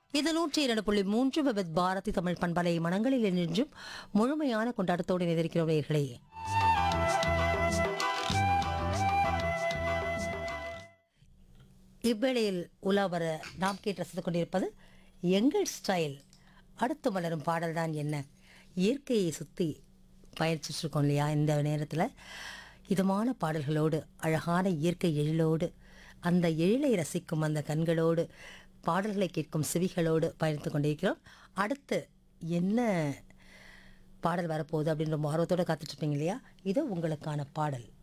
இது நூற்றி இரண்டு புள்ளி மூன்று விபத் பாரதி தமிழ் பண்பலை மனங்களில் நின்றும் முழுமையான கொண்டாட்டத்தோடு இணைந்திருக்கிறோம் நேர்களே இவ்வேளையில் உலா வர நாம் கேட்டு ரசித்துக் கொண்டிருப்பது எங்கள் ஸ்டைல் அடுத்து மலரும் பாடல் தான் என்ன இயற்கையை சுற்றி பயணிச்சுட்டு இருக்கோம் இல்லையா இந்த நேரத்தில் இதமான பாடல்களோடு அழகான இயற்கை எழிலோடு அந்த எழிலை ரசிக்கும் அந்த கண்களோடு பாடல்களை கேட்கும் செவிகளோடு பயணித்து கொண்டிருக்கிறோம் அடுத்து என்ன பாடல் வரப்போகுது அப்படின்ற ஆர்வத்தோடு காத்துட்ருப்பீங்க இல்லையா இது உங்களுக்கான பாடல்